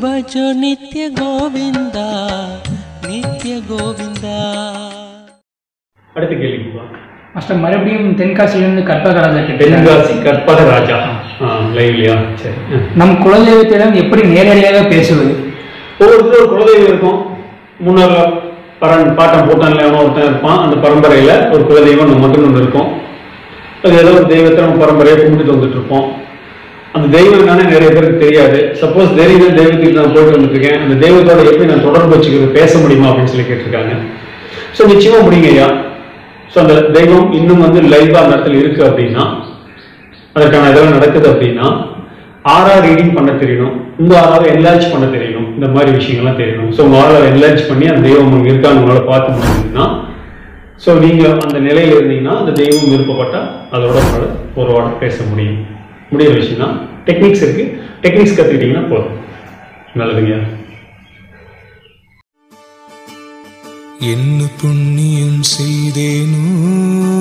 ಭಜೋ ನಿತ್ಯ ಗೋವಿಂದ ನಿತ್ಯ ಗೋವಿಂದ அடுத்த கேள்விக்கு வா மாஸ்டர் மறுபடியும் தென்காசியிலிருந்து கற்பகராஜா கிட்ட தென்காசி கற்பக ராஜா ஆ லைவ்லையா சரி ஆ. நம் குலதெய்வத்திடம் எப்படி நேரடியாக பேசுவது ஒவ்வொருத்தரும் ஒரு குலதெய்வம் இருக்கும் முன்னாள் பரன் பாட்டம் பூட்டான்ல எவனோ ஒருத்தன் இருப்பான் அந்த பரம்பரையில ஒரு குலதெய்வம் நம்ம மட்டும் ஒன்று இருக்கும் அது ஏதோ ஒரு தெய்வத்தை நம்ம பரம்பரையை கும்பிட்டு வந்துட்டு இருப்போம் அந்த தெய்வம் என்னன்னு நிறைய பேருக்கு தெரியாது சப்போஸ் தெரியுது தெய்வத்துக்கு நான் போயிட்டு வந்துருக்கேன் அந்த தெய்வத்தோட எப்படி நான் தொடர்பு வச்சுக்கிறது பேச முடியுமா அப்படின்னு சொல்லி கேட்டிருக்காங்க ஸோ நிச்சயமா முடியுங்க ஐயா ஸோ அந்த தெய்வம் இன்னும் வந்து லைவா அந்த இடத்துல இருக்கு அப்படின்னா அதற்கான இதெல்லாம் நடக்குது அப்படின்னா ஆறா ரீடிங் பண்ண தெரியணும் உங்க ஆறாவை என்லார்ஜ் பண்ண தெரியணும் இந்த மாதிரி விஷயங்கள்லாம் தெரியணும் ஸோ உங்க ஆறாவை என்லார்ஜ் பண்ணி அந்த தெய்வம் உங்களுக்கு இருக்கான்னு உங்களால பார்க்க முடியுதுன்னா ஸோ நீங்க அந்த நிலையில இருந்தீங்கன்னா அந்த தெய்வம் விருப்பப்பட்டா அதோட உங்களால ஒரு வாரம் பேச முடியும் முடியிற விஷயம் தான் டெக்னிக்ஸ் இருக்கு டெக்னிக்ஸ் கத்துக்கிட்டீங்கன்னா போதும் நல்லதுங்க என்ன புண்ணியம் செய்தேனோ